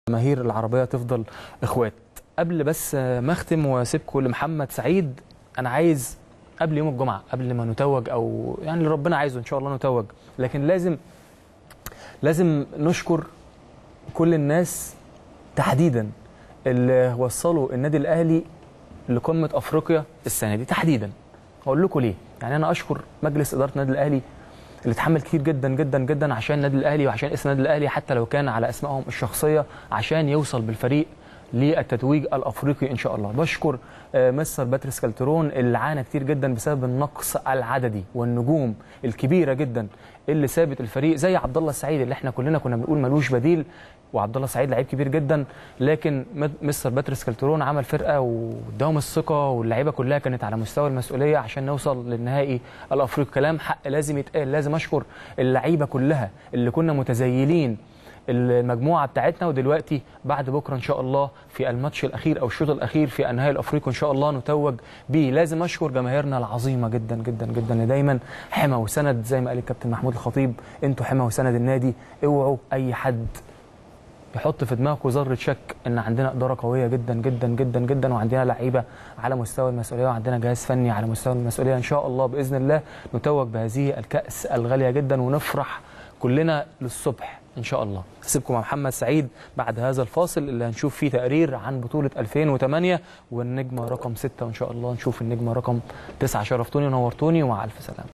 جماهير العربيه تفضل اخوات قبل بس ما اختم واسيبكم لمحمد سعيد انا عايز قبل يوم الجمعه قبل ما نتوج او يعني اللي ربنا عايزه ان شاء الله نتوج لكن لازم لازم نشكر كل الناس تحديدا اللي وصلوا النادي الاهلي لقمه افريقيا السنه دي تحديدا هقول لكم ليه يعني انا اشكر مجلس اداره النادي الاهلي اللي اتحمل كتير جدا جدا جدا عشان النادي الاهلي وعشان اسم النادي الاهلي حتى لو كان على اسمائهم الشخصيه عشان يوصل بالفريق للتتويج الافريقي ان شاء الله بشكر مستر باتريس كالترون اللي عانى كتير جدا بسبب النقص العددي والنجوم الكبيره جدا اللي سابت الفريق زي عبد الله السعيد اللي احنا كلنا كنا بنقول ملوش بديل وعبد الله السعيد لعيب كبير جدا لكن مستر باتريس كالترون عمل فرقه واداهم الثقه واللعيبه كلها كانت على مستوى المسؤوليه عشان نوصل للنهائي الافريقي كلام حق لازم يتقال لازم اشكر اللعيبه كلها اللي كنا متزيلين المجموعه بتاعتنا ودلوقتي بعد بكره ان شاء الله في الماتش الاخير او الشوط الاخير في النهائي الافريقي ان شاء الله نتوج بيه لازم اشكر جماهيرنا العظيمه جدا جدا جدا اللي دايما حمى وسند زي ما قال الكابتن محمود الخطيب انتوا حمى وسند النادي اوعوا اي حد يحط في دماغكم ذره شك ان عندنا اداره قويه جدا جدا جدا جدا وعندنا لعيبه على مستوى المسؤوليه وعندنا جهاز فني على مستوى المسؤوليه ان شاء الله باذن الله نتوج بهذه الكاس الغاليه جدا ونفرح كلنا للصبح ان شاء الله اسيبكم مع محمد سعيد بعد هذا الفاصل اللي هنشوف فيه تقرير عن بطوله 2008 والنجمه رقم 6 وان شاء الله نشوف النجمه رقم 9 شرفتوني ونورتوني ومع الف سلامه